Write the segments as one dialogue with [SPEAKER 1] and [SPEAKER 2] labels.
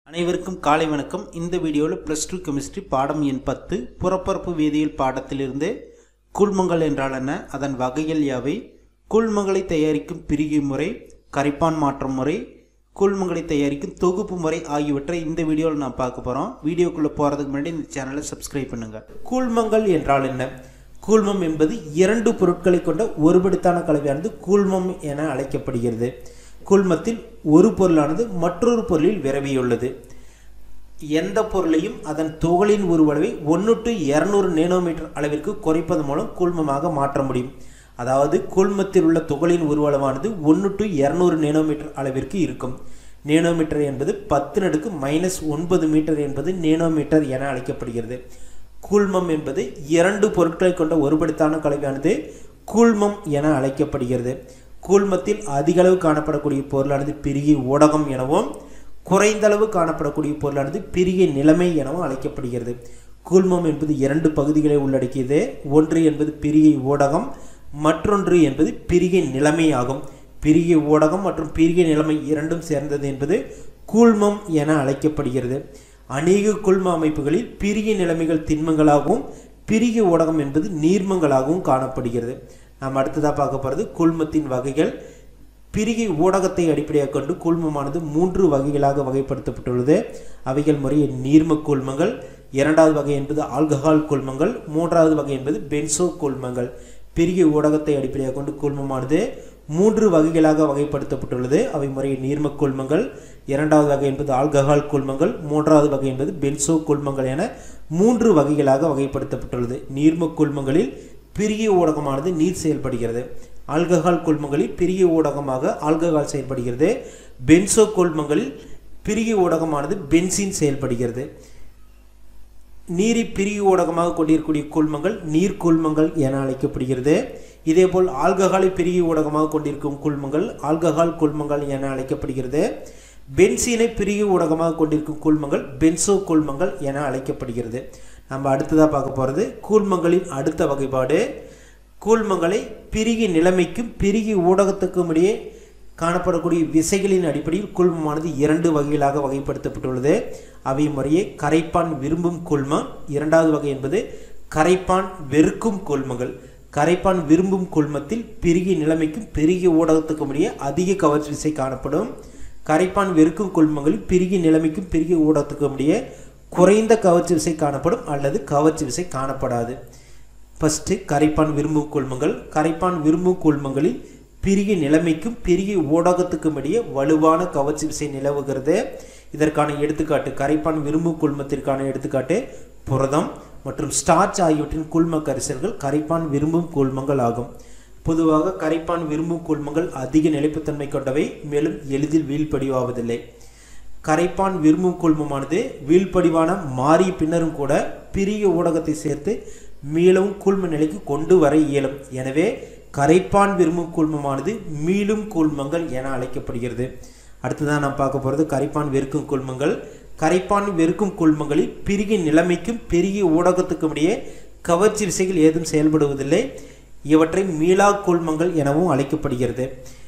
[SPEAKER 1] அனைவருக்கும் காலை வணக்கம் இந்த வீடியோவில் ப்ளஸ் டூ கெமிஸ்ட்ரி பாடம் எண் பத்து புறப்பரப்பு வேதியியல் பாடத்திலிருந்து கூழ்மங்கள் என்றால் என்ன அதன் வகைகள் யாவை கூழ்மங்களை தயாரிக்கும் பிரிகை முறை கரைப்பான் மாற்றம் முறை கூழ்மங்களை தயாரிக்கும் தொகுப்பு முறை ஆகியவற்றை இந்த வீடியோவில் நான் பார்க்க போகிறோம் வீடியோக்குள்ளே போகிறதுக்கு முன்னாடி இந்த சேனலை சப்ஸ்கிரைப் பண்ணுங்கள் கூழ்மங்கள் என்றால் என்ன கூழ்மம் என்பது இரண்டு பொருட்களை கொண்ட ஒருபடுத்தான கலவையானது கூழ்மம் என அழைக்கப்படுகிறது கூழ்மத்தில் ஒரு பொருளானது மற்றொரு பொருளில் விரவியுள்ளது எந்த பொருளையும் அதன் துகளின் உருவளவை ஒன்று டு இரநூறு நேனோமீட்டர் அளவிற்கு குறைப்பதன் மூலம் கூழ்மமாக மாற்ற முடியும் அதாவது கூழ்மத்தில் உள்ள துகளின் உருவளவானது ஒன்று டு இரநூறு நேனோமீட்டர் அளவிற்கு இருக்கும் நேனோமீட்டர் என்பது பத்து நடுக்கு மைனஸ் ஒன்பது மீட்டர் என்பது நேனோமீட்டர் என அழைக்கப்படுகிறது கூழ்மம் என்பது இரண்டு பொருட்களை கொண்ட ஒருபடுத்தான கலவையானது கூழ்மம் என அழைக்கப்படுகிறது கூழ்மத்தில் அதிக அளவு காணப்படக்கூடிய பொருளானது பிரிகை ஊடகம் எனவும் குறைந்த அளவு காணப்படக்கூடிய பொருளானது பிரிகை நிலைமை எனவும் அழைக்கப்படுகிறது கூழ்மம் என்பது இரண்டு பகுதிகளை உள்ளடக்கியது ஒன்று என்பது பிரிகை ஊடகம் மற்றொன்று என்பது பிரிகை நிலைமை ஆகும் பிரிகை ஊடகம் மற்றும் பிரிகை நிலைமை இரண்டும் சேர்ந்தது என்பது கூழ்மம் என அழைக்கப்படுகிறது அநேக குழ்ம அமைப்புகளில் பிரிகை நிலைமைகள் திண்மங்களாகவும் பிரிகை ஊடகம் என்பது நீர்மங்களாகவும் காணப்படுகிறது நாம் அடுத்ததாக பார்க்க போகிறது கூழ்மத்தின் வகைகள் பிரிகை ஊடகத்தை அடிப்படையாக கொண்டு கூழ்மமானது மூன்று வகைகளாக வகைப்படுத்தப்பட்டுள்ளது அவைகள் முறையே நீர்ம கூழ்மங்கள் இரண்டாவது வகை என்பது ஆல்கஹால் கூழ்மங்கள் மூன்றாவது வகை என்பது பென்சோ கூழ்மங்கள் பிரிகை ஊடகத்தை அடிப்படையாக கொண்டு கூழ்மமானது மூன்று வகைகளாக வகைப்படுத்தப்பட்டுள்ளது அவை முறையே நீர்ம கூழ்மங்கள் இரண்டாவது வகை என்பது ஆல்கஹால் கூழ்மங்கள் மூன்றாவது வகை என்பது பென்சோ கூழ்மங்கள் என மூன்று வகைகளாக வகைப்படுத்தப்பட்டுள்ளது நீர்ம கூழ்மங்களில் பிரிகை ஊடகமானது நீர் செயல்படுகிறது ஆல்கஹால் கொள்மங்களில் பிரிகை ஊடகமாக ஆல்கஹால் செயல்படுகிறது பென்சோ கொள்மங்களில் பிரிகை ஊடகமானது பென்சின் செயல்படுகிறது நீரை பிரிகை ஊடகமாக கொண்டிருக்கக்கூடிய கூழ்மங்கள் நீர் கூழ்மங்கள் என அழைக்கப்படுகிறது இதேபோல் ஆல்கஹாலை பிரிகை ஊடகமாக கொண்டிருக்கும் கூழ்மங்கள் ஆல்கஹால் கூழ்மங்கள் என அழைக்கப்படுகிறது பென்சீனை பிரிகை ஊடகமாக கொண்டிருக்கும் கூழ்மங்கள் பென்சோ கூழ்மங்கள் என அழைக்கப்படுகிறது நம்ம அடுத்ததாக பார்க்க போகிறது கூழ்மங்களின் அடுத்த வகைப்பாடு கூழ்மங்களை பிரிகி நிலைமைக்கும் பிரிகி ஊடகத்துக்கும் இடையே காணப்படக்கூடிய விசைகளின் அடிப்படையில் கூழ்மமானது இரண்டு வகைகளாக வகைப்படுத்தப்பட்டுள்ளது அவை முறையே கரைப்பான் விரும்பும் கூழ்மம் இரண்டாவது வகை என்பது கரைப்பான் வெறுக்கும் கூழ்மங்கள் கரைப்பான் விரும்பும் கூழ்மத்தில் பிரிகி நிலைமைக்கும் பிரிகி ஊடகத்துக்கும் இடையே அதிக கவர்ச்சி விசை காணப்படும் கரைப்பான் வெறுக்கும் கூழ்மங்களில் பிரிகி நிலைமைக்கும் பிரிகி ஊடகத்துக்கும் இடையே குறைந்த கவர்ச்சி விசை காணப்படும் அல்லது கவர்ச்சி விசை காணப்படாது ஃபஸ்ட்டு கரைப்பான் விரும்பும் கூழ்மங்கள் கரைப்பான் விரும்பும் கூழ்மங்களில் பிரிகை நிலைமைக்கும் பிரிகை ஊடகத்துக்கும் இடையே வலுவான கவர்ச்சி விசை நிலவுகிறது இதற்கான எடுத்துக்காட்டு கரைப்பான் விரும்பும் கூழ்மத்திற்கான எடுத்துக்காட்டு புரதம் மற்றும் ஸ்டார்ச் ஆகியவற்றின் கூழ்ம கரிசல்கள் கரைப்பான் விரும்பும் கூழ்மங்கள் ஆகும் பொதுவாக கரைப்பான் விரும்பும் கூழ்மங்கள் அதிக நிலைப்புத்தன்மை கொண்டவை மேலும் எளிதில் வீழ்படிவாவதில்லை கரைப்பான் விரும்பும் கூழ்மமானது வீழ்படிவான மாறிய பின்னரும் கூட பிரிய ஊடகத்தை சேர்த்து மீளவும் கூழ்ம நிலைக்கு கொண்டு வர இயலும் எனவே கரைப்பான் விரும்பும் கூழ்மமானது மீளும் கூழ்மங்கள் என அழைக்கப்படுகிறது அடுத்ததான் நாம் பார்க்க போகிறது கரைப்பான் வெறுக்கும் கூழ்மங்கள் கரைப்பான் வெறுக்கும் கூழ்மங்களில் பிரிகை நிலைமைக்கும் பெரிய ஊடகத்துக்கும் இடையே கவர்ச்சி விசைகள் ஏதும் செயல்படுவதில்லை இவற்றை மீளா கூழ்மங்கள் எனவும் அழைக்கப்படுகிறது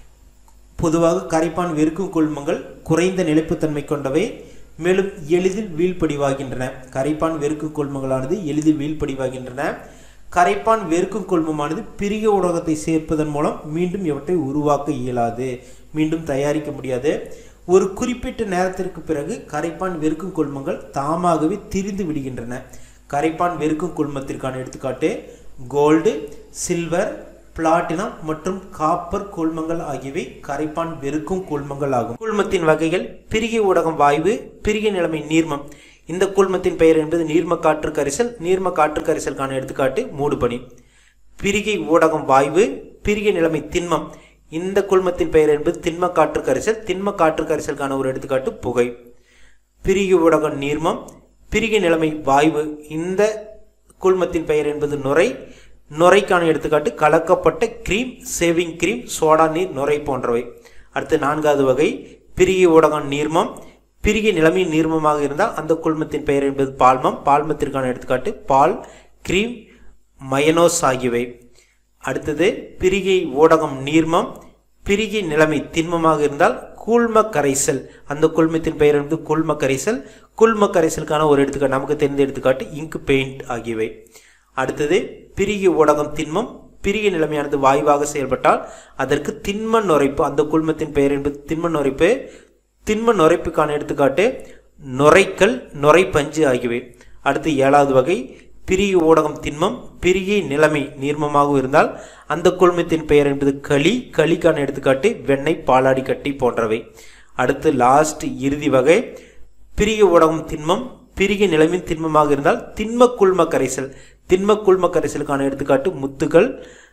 [SPEAKER 1] பொதுவாக கரைப்பான் வெறுக்கும் கூழ்மங்கள் குறைந்த நிலைப்புத்தன்மை கொண்டவை மேலும் எளிதில் வீழ்படிவாகின்றன கரைப்பான் வெறுக்கும் கொள்மங்களானது எளிதில் வீழ்படிவாகின்றன கரைப்பான் வெறுக்கும் கொள்மமானது பிரிய ஊடகத்தை சேர்ப்பதன் மூலம் மீண்டும் இவற்றை உருவாக்க இயலாது மீண்டும் தயாரிக்க முடியாது ஒரு குறிப்பிட்ட நேரத்திற்கு பிறகு கரைப்பான் வெறுக்கும் கொள்மங்கள் தாமாகவே திரிந்து விடுகின்றன கரைப்பான் வெறுக்கும் கொள்மத்திற்கான எடுத்துக்காட்டு கோல்டு சில்வர் பிளாட்டினம் மற்றும் காப்பர் கூழ்மங்கள் ஆகியவை கரைப்பான் வெறுக்கும் கூழ்மங்கள் ஆகும் கூழ்மத்தின் வகைகள் பிரிகை ஊடகம் வாயு பிரிகை நிலைமை நீர்மம் இந்த கூழ்மத்தின் பெயர் என்பது நீர்ம காற்று கரிசல் நீர்ம காற்று கரிசலுக்கான எடுத்துக்காட்டு மூடுபனி பிரிகை ஊடகம் வாயு பிரிகை நிலைமை திண்மம் இந்த கூழ்மத்தின் பெயர் என்பது திண்ம காற்று கரிசல் திண்ம காற்று கரிசலுக்கான ஒரு எடுத்துக்காட்டு புகை பிரிகை ஊடகம் நீர்மம் பிரிகை நிலைமை வாயு இந்த கூழ்மத்தின் பெயர் என்பது நுரை நுரைக்கான எடுத்துக்காட்டு கலக்கப்பட்ட கிரீம் சேவிங் கிரீம் சோடா நீர் நுரை போன்றவை அடுத்து நான்காவது வகை பிரிகை ஊடகம் நீர்மம் பிரிகை நிலைமை நீர்மமாக இருந்தால் அந்த குழுமத்தின் பெயர் என்பது பால்மம் பால்மத்திற்கான எடுத்துக்காட்டு பால் கிரீம் மயனோஸ் ஆகியவை அடுத்தது பிரிகை ஊடகம் நீர்மம் பிரிகை நிலைமை திண்மமாக இருந்தால் கூழ்ம கரைசல் அந்த குழுமத்தின் பெயர் என்பது கூழ்ம கரைசல் கூழ்ம கரைசலுக்கான ஒரு எடுத்துக்காட்டு நமக்கு தெரிந்த எடுத்துக்காட்டு இங்கு பெயிண்ட் ஆகியவை அடுத்தது பிரிகி ஊடகம் திண்மம் பிரிகி நிலைமையானது வாயுவாக செயல்பட்டால் அதற்கு திண்ம நுரைப்பு அந்த குழுமத்தின் பெயர் என்பது திண்ம நுரைப்பு திண்ம நுரைப்புக்கான எடுத்துக்காட்டு நுரைக்கல் நுரைப்பஞ்சு ஆகியவை அடுத்து ஏழாவது வகை பிரிகி ஊடகம் திண்மம் பிரிகி நிலைமை நீர்மமாக இருந்தால் அந்த குழுமத்தின் பெயர் என்பது களி களிக்கான எடுத்துக்காட்டு வெண்ணெய் பாலாடி கட்டி போன்றவை அடுத்து லாஸ்ட் இறுதி வகை பிரிகி ஊடகம் திண்மம் பிரிகி நிலைமை திண்மமாக இருந்தால் திண்ம குழ்ம கரைசல் திண்ம குழ்ம கரைசலுக்கான எடுத்துக்காட்டு முத்துகள்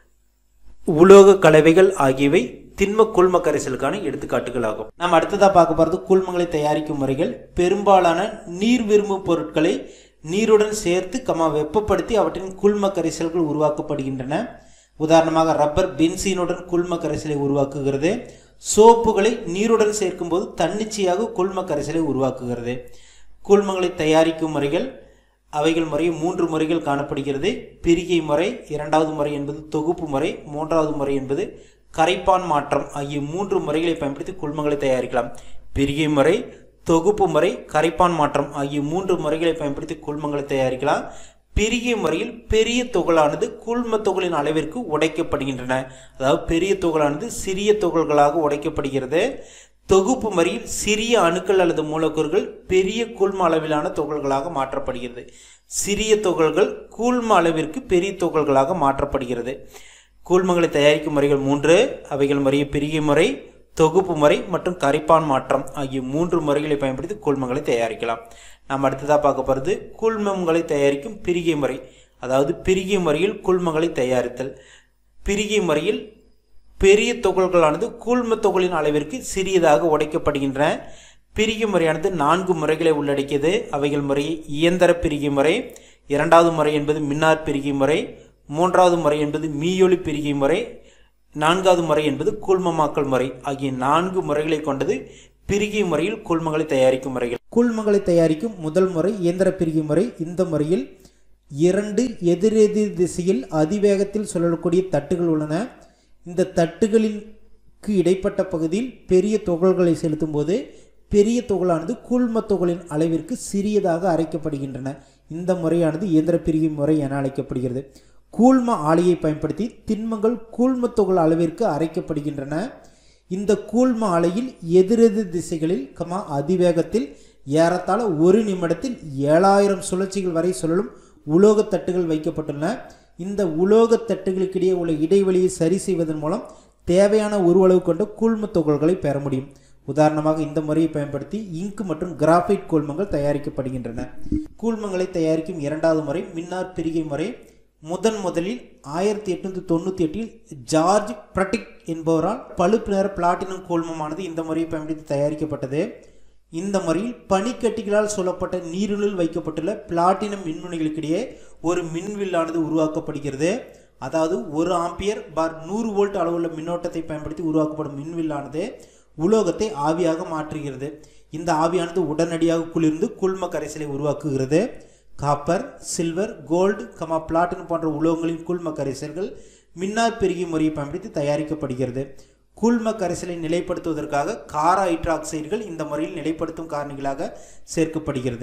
[SPEAKER 1] உலோக கலவைகள் ஆகியவை திண்ம கூழ்ம கரைசலுக்கான எடுத்துக்காட்டுகள் ஆகும் நாம் அடுத்ததாக பார்க்க போகிறது கூழ்மங்களை தயாரிக்கும் முறைகள் பெரும்பாலான நீர் விரும்பு பொருட்களை நீருடன் சேர்த்து கமா வெப்பப்படுத்தி அவற்றின் கூழ்ம கரைசல்கள் உருவாக்கப்படுகின்றன உதாரணமாக ரப்பர் பென்சீனுடன் கூழ்ம கரைசலை உருவாக்குகிறது சோப்புகளை நீருடன் சேர்க்கும்போது தன்னிச்சையாக கூழ்ம கரைசலை உருவாக்குகிறது கூழ்மங்களை தயாரிக்கும் முறைகள் அவைகள் முறை மூன்று முறைகள் காணப்படுகிறது பிரிகை முறை இரண்டாவது முறை என்பது தொகுப்பு முறை மூன்றாவது முறை என்பது கரைப்பான் மாற்றம் ஆகிய மூன்று முறைகளை பயன்படுத்தி குழுமங்களை தயாரிக்கலாம் பிரிகை முறை தொகுப்பு முறை கரைப்பான் மாற்றம் ஆகிய மூன்று முறைகளை பயன்படுத்தி குழுமங்களை தயாரிக்கலாம் பிரிகை முறையில் பெரிய துகளானது கூழ்ம துகளின் அளவிற்கு உடைக்கப்படுகின்றன அதாவது பெரிய துகளானது சிறிய துகள்களாக உடைக்கப்படுகிறது தொகுப்பு முறையில் சிறிய அணுக்கள் அல்லது மூலக்கூறுகள் பெரிய கூழ்ம அளவிலான துகள்களாக மாற்றப்படுகிறது சிறிய துகள்கள் கூழ்ம அளவிற்கு பெரிய துகள்களாக மாற்றப்படுகிறது கூழ்மங்களை தயாரிக்கும் முறைகள் மூன்று அவைகள் முறைய பெரிய முறை தொகுப்பு முறை மற்றும் கரைப்பான் மாற்றம் ஆகிய மூன்று முறைகளை பயன்படுத்தி கூழ்மங்களை தயாரிக்கலாம் நாம் அடுத்ததாக பார்க்க போகிறது கூழ்மங்களை தயாரிக்கும் பிரிகை முறை அதாவது பிரிகை முறையில் கூழ்மங்களை தயாரித்தல் பிரிகை முறையில் பெரிய துகள்களானது கூழ்ம துகளின் அளவிற்கு சிறியதாக உடைக்கப்படுகின்றன பிரிகை முறையானது நான்கு முறைகளை உள்ளடக்கியது அவைகள் முறை இயந்திர பிரிகை முறை இரண்டாவது முறை என்பது மின்னார் பிரிகை முறை மூன்றாவது முறை என்பது மீயொலி பிரிகை முறை நான்காவது முறை என்பது கூழ்மமாக்கல் முறை ஆகிய நான்கு முறைகளை கொண்டது பிரிகை முறையில் கூழ்மங்களை தயாரிக்கும் முறைகள் கூழ்மங்களை தயாரிக்கும் முதல் முறை இயந்திர பிரிகை முறை இந்த முறையில் இரண்டு எதிரெதிர் திசையில் அதிவேகத்தில் சுழலக்கூடிய தட்டுகள் உள்ளன இந்த தட்டுகளின்க்கு இடைப்பட்ட பகுதியில் பெரிய துகள்களை செலுத்தும் போது பெரிய துகளானது கூழ்ம துகளின் அளவிற்கு சிறியதாக அரைக்கப்படுகின்றன இந்த முறையானது இயந்திர பிரிகை முறை என அழைக்கப்படுகிறது கூழ்ம ஆலையை பயன்படுத்தி திண்மங்கள் கூழ்ம துகள் அளவிற்கு அரைக்கப்படுகின்றன இந்த கூழ்ம ஆலையில் எதிரெதிர் திசைகளில் கமா அதிவேகத்தில் ஏறத்தாழ ஒரு நிமிடத்தில் ஏழாயிரம் சுழற்சிகள் வரை சுழலும் உலோகத் தட்டுகள் வைக்கப்பட்டுள்ளன இந்த உலோகத் தட்டுகளுக்கிடையே உள்ள இடைவெளியை சரி செய்வதன் மூலம் தேவையான உருவளவு கொண்ட கூழ்ம துகள்களை பெற முடியும் உதாரணமாக இந்த முறையை பயன்படுத்தி இங்கு மற்றும் கிராஃபைட் கூழ்மங்கள் தயாரிக்கப்படுகின்றன கூழ்மங்களை தயாரிக்கும் இரண்டாவது முறை மின்னார் பிரிகை முறை முதன் முதலில் ஆயிரத்தி எட்நூத்தி தொண்ணூற்றி எட்டில் ஜார்ஜ் பிரட்டிக் என்பவரால் பழுப்பு நிற பிளாட்டினம் கூழ்மமானது இந்த முறையை பயன்படுத்தி தயாரிக்கப்பட்டது இந்த முறையில் பனிக்கட்டிகளால் சூழப்பட்ட நீரினுள் வைக்கப்பட்டுள்ள பிளாட்டினம் மின்முனைகளுக்கிடையே ஒரு மின்வில்லானது உருவாக்கப்படுகிறது அதாவது ஒரு ஆம்பியர் பார் நூறு வோல்ட் அளவுள்ள மின்னோட்டத்தை பயன்படுத்தி உருவாக்கப்படும் மின்வில்லானது உலோகத்தை ஆவியாக மாற்றுகிறது இந்த ஆவியானது உடனடியாக குளிர்ந்து குள்ம கரைசலை உருவாக்குகிறது copper silver gold comma platinum போன்ற உலோகங்களின் கூழ்ம கரைசல்கள் மின்னார் பெருகி முறையை பயன்படுத்தி தயாரிக்கப்படுகிறது கூழ்ம கரைசலை நிலைப்படுத்துவதற்காக கார ஹைட்ராக்சைடுகள் இந்த முறையில் நிலைப்படுத்தும் காரணிகளாக சேர்க்கப்படுகிறது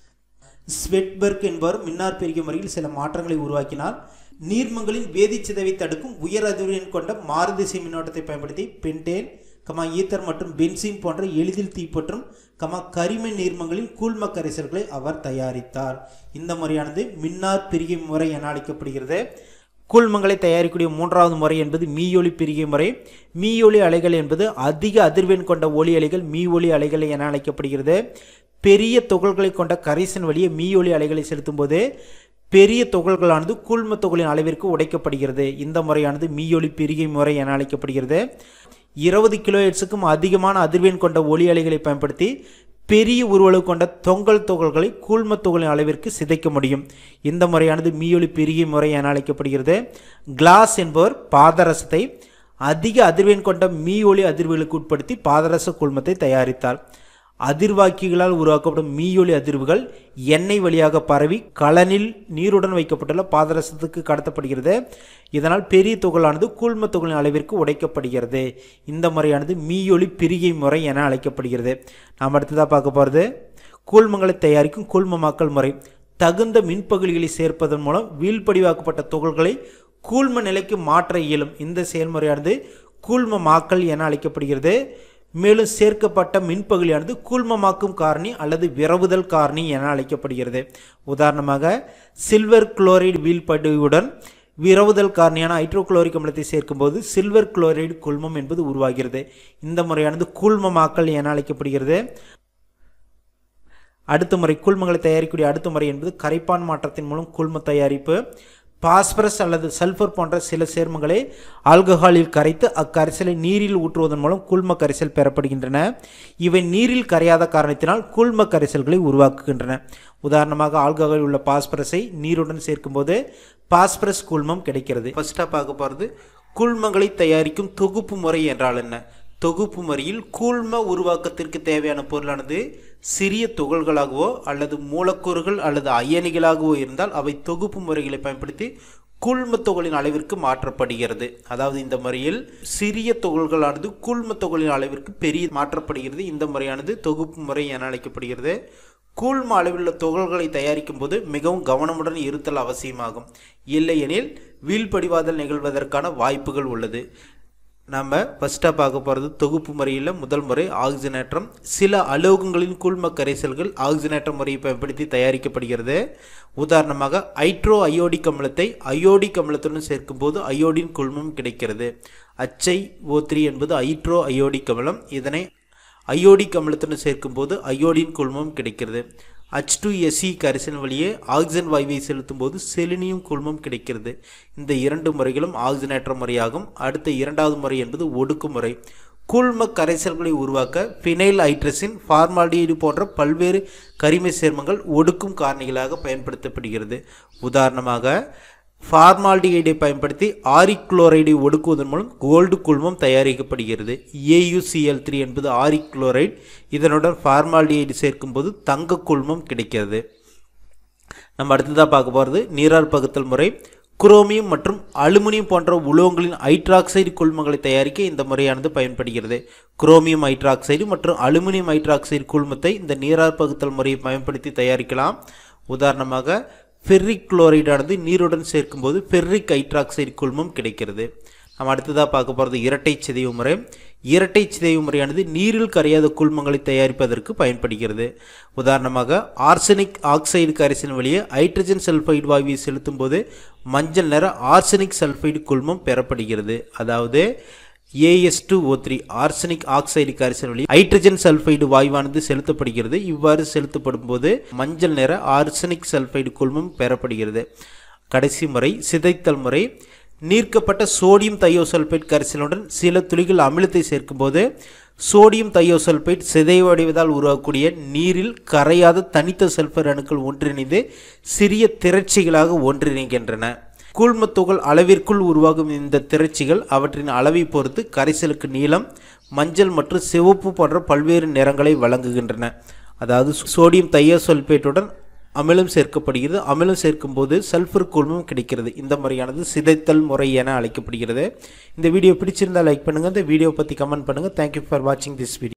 [SPEAKER 1] ஸ்வெட்பர்க் என்பவர் மின்னார் பெருகிய முறையில் சில மாற்றங்களை உருவாக்கினார் நீர்மங்களின் வேதிச்சிதைவை தடுக்கும் உயர் அதிர்வெண் கொண்ட மாறுதிசை மின்னோட்டத்தை பயன்படுத்தி பென்டேன் கமா ஈத்தர் மற்றும் பென்சீன் போன்ற எளிதில் தீப்பற்றும் கமா கரிம நீர்மங்களின் கூழ்ம கரைசல்களை அவர் தயாரித்தார் இந்த முறையானது மின்னார் பிரிகை முறை என அழைக்கப்படுகிறது கூழ்மங்களை தயாரிக்கக்கூடிய மூன்றாவது முறை என்பது மீயொலி பிரிகை முறை மீயொலி அலைகள் என்பது அதிக அதிர்வெண் கொண்ட ஒளி அலைகள் மீ ஒளி அலைகள் என அழைக்கப்படுகிறது பெரிய துகள்களை கொண்ட கரைசன் வழியே மீயொலி அலைகளை செலுத்தும் போது பெரிய துகள்களானது கூழ்ம துகளின் அளவிற்கு உடைக்கப்படுகிறது இந்த முறையானது மீயொலி பிரிகை முறை என அழைக்கப்படுகிறது இருபது கிலோ ஹெர்ட்ஸுக்கும் அதிகமான அதிர்வெண் கொண்ட ஒளி அலைகளை பயன்படுத்தி பெரிய உருவளவு கொண்ட தொங்கல் துகள்களை கூழ்ம துகளின் அளவிற்கு சிதைக்க முடியும் இந்த முறையானது மீயொலி பெருகிய முறை என அழைக்கப்படுகிறது கிளாஸ் என்பவர் பாதரசத்தை அதிக அதிர்வெண் கொண்ட மீ ஒளி அதிர்வுகளுக்கு உட்படுத்தி பாதரச கூழ்மத்தை தயாரித்தார் அதிர்வாக்கிகளால் உருவாக்கப்படும் மீயொலி அதிர்வுகள் எண்ணெய் வழியாக பரவி கலனில் நீருடன் வைக்கப்பட்டுள்ள பாதரசத்துக்கு கடத்தப்படுகிறது இதனால் பெரிய துகளானது கூழ்ம துகளின் அளவிற்கு உடைக்கப்படுகிறது இந்த முறையானது மீயொலி பிரிகை முறை என அழைக்கப்படுகிறது நாம் அடுத்ததாக பார்க்க போகிறது கூழ்மங்களை தயாரிக்கும் கூழ்மமாக்கல் முறை தகுந்த மின்பகுளிகளை சேர்ப்பதன் மூலம் வீழ்படிவாக்கப்பட்ட துகள்களை கூழ்ம நிலைக்கு மாற்ற இயலும் இந்த செயல்முறையானது கூழ்மமாக்கல் என அழைக்கப்படுகிறது மேலும் சேர்க்கப்பட்ட மின்பகுளியானது கூழ்மமாக்கும் காரணி அல்லது விரவுதல் காரணி என அழைக்கப்படுகிறது உதாரணமாக சில்வர் குளோரைடு வீழ்படிவுடன் விரவுதல் காரணியான ஹைட்ரோகுளோரிக் அமிலத்தை சேர்க்கும்போது சில்வர் குளோரைடு குழ்மம் என்பது உருவாகிறது இந்த முறையானது கூழ்மமாக்கல் என அழைக்கப்படுகிறது அடுத்த முறை கூழ்மங்களை தயாரிக்கக்கூடிய அடுத்த முறை என்பது கரைப்பான் மாற்றத்தின் மூலம் கூழ்ம தயாரிப்பு பாஸ்பரஸ் அல்லது சல்ஃபர் போன்ற சில சேர்மங்களை ஆல்கஹாலில் கரைத்து அக்கரைசலை நீரில் ஊற்றுவதன் மூலம் கூழ்ம கரைசல் பெறப்படுகின்றன இவை நீரில் கரையாத காரணத்தினால் கூழ்ம கரைசல்களை உருவாக்குகின்றன உதாரணமாக ஆல்கஹாலில் உள்ள பாஸ்பரஸை நீருடன் சேர்க்கும்போது பாஸ்பரஸ் கூழ்மம் கிடைக்கிறது ஃபர்ஸ்ட்டாக பார்க்க போகிறது கூழ்மங்களை தயாரிக்கும் தொகுப்பு முறை என்றால் என்ன தொகுப்பு முறையில் கூழ்ம உருவாக்கத்திற்கு தேவையான பொருளானது சிறிய துகள்களாகவோ அல்லது மூலக்கூறுகள் அல்லது அயனிகளாகவோ இருந்தால் அவை தொகுப்பு முறைகளை பயன்படுத்தி கூழ்ம துகளின் அளவிற்கு மாற்றப்படுகிறது அதாவது இந்த முறையில் சிறிய துகள்களானது கூழ்ம துகளின் அளவிற்கு பெரிய மாற்றப்படுகிறது இந்த முறையானது தொகுப்பு முறை என அழைக்கப்படுகிறது கூழ்ம அளவிலுள்ள துகள்களை தயாரிக்கும் போது மிகவும் கவனமுடன் இருத்தல் அவசியமாகும் இல்லையெனில் வீழ்படிவாதல் நிகழ்வதற்கான வாய்ப்புகள் உள்ளது நம்ம ஃபஸ்ட்டாக பார்க்க போகிறது தொகுப்பு முறையில் முதல் முறை ஆக்சிஜனேற்றம் சில அலோகங்களின் கூழ்ம கரைசல்கள் ஆக்சிஜனேற்ற முறையை பயன்படுத்தி தயாரிக்கப்படுகிறது உதாரணமாக ஹைட்ரோ அயோடிக் அமிலத்தை அயோடிக் அமிலத்துடன் சேர்க்கும்போது அயோடின் குழுமம் கிடைக்கிறது அச்சை ஓ த்ரீ என்பது ஹைட்ரோ அயோடிக் அமிலம் இதனை அயோடிக் அமிலத்துடன் சேர்க்கும்போது அயோடின் குழுமம் கிடைக்கிறது ஹச் டூ எஸ்சி கரிசல் வழியே ஆக்சிஜன் வாயுவை செலுத்தும் போது செலினியம் குழுமம் கிடைக்கிறது இந்த இரண்டு முறைகளும் ஆக்சிஜனேற்ற முறையாகும் அடுத்த இரண்டாவது முறை என்பது ஒடுக்குமுறை கூழ்ம கரைசல்களை உருவாக்க பினைல் ஹைட்ரசின் ஃபார்மால்டிஹைடு போன்ற பல்வேறு கரிம சேர்மங்கள் ஒடுக்கும் காரணிகளாக பயன்படுத்தப்படுகிறது உதாரணமாக ஃபார்மால்டிஹைடை பயன்படுத்தி ஆரிக் குளோரைடை ஒடுக்குவதன் மூலம் கோல்டு குழுமம் தயாரிக்கப்படுகிறது ஏயுசிஎல் த்ரீ என்பது ஆரிக் குளோரைடு இதனுடன் ஃபார்மால்டிஹைடு சேர்க்கும்போது தங்க குழுமம் கிடைக்கிறது நம்ம அடுத்ததாக பார்க்க போகிறது நீரார் பகுத்தல் முறை குரோமியம் மற்றும் அலுமினியம் போன்ற உலோகங்களின் ஹைட்ராக்சைடு குழுமங்களை தயாரிக்க இந்த முறையானது பயன்படுகிறது குரோமியம் ஹைட்ராக்சைடு மற்றும் அலுமினியம் ஹைட்ராக்சைடு குழுமத்தை இந்த நீரார் பகுத்தல் முறையை பயன்படுத்தி தயாரிக்கலாம் உதாரணமாக ஃபெர்ரிக் குளோரைடானது நீருடன் சேர்க்கும்போது ஃபெர்ரிக் ஹைட்ராக்சைடு குழுமம் கிடைக்கிறது நம்ம அடுத்ததாக பார்க்க போகிறது இரட்டை சிதைவு முறை இரட்டை சிதைவு முறையானது நீரில் கரையாத குழுமங்களை தயாரிப்பதற்கு பயன்படுகிறது உதாரணமாக ஆர்சனிக் ஆக்சைடு கரைசல் வழியே ஹைட்ரஜன் சல்ஃபைடு வாயுவை செலுத்தும் போது மஞ்சள் நிற ஆர்சனிக் சல்ஃபைடு குழுமம் பெறப்படுகிறது அதாவது A S two O three arsenic oxide கரைசல் வழி ஹைட்ரஜன் சல்ஃபைடு வாயுவானது செலுத்தப்படுகிறது இவ்வாறு செலுத்தப்படும் போது மஞ்சள் நிற ஆர்சனிக் சல்ஃபைடு குழுமம் பெறப்படுகிறது கடைசி முறை சிதைத்தல் முறை நீர்க்கப்பட்ட சோடியம் தையோசல்பேட் கரைசலுடன் சில துளிகள் அமிலத்தை சேர்க்கும்போது சோடியம் தையோசல்பேட் சிதைவடைவதால் உருவாகக்கூடிய நீரில் கரையாத தனித்த சல்ஃபர் அணுக்கள் ஒன்றிணைந்து சிறிய திரட்சிகளாக ஒன்றிணைகின்றன கூழ்மத்துகள் அளவிற்குள் உருவாகும் இந்த திரட்சிகள் அவற்றின் அளவை பொறுத்து கரைசலுக்கு நீளம் மஞ்சள் மற்றும் சிவப்பு போன்ற பல்வேறு நிறங்களை வழங்குகின்றன அதாவது சோடியம் தையோசல்பேட்டுடன் அமிலம் சேர்க்கப்படுகிறது அமிலம் சேர்க்கும்போது சல்ஃபர் கூழ்மம் கிடைக்கிறது இந்த முறையானது சிதைத்தல் முறை என அழைக்கப்படுகிறது இந்த வீடியோ பிடிச்சிருந்தால் லைக் பண்ணுங்கள் இந்த வீடியோ பற்றி கமெண்ட் பண்ணுங்கள் தேங்க்யூ ஃபார் வாட்சிங் திஸ் வீடியோ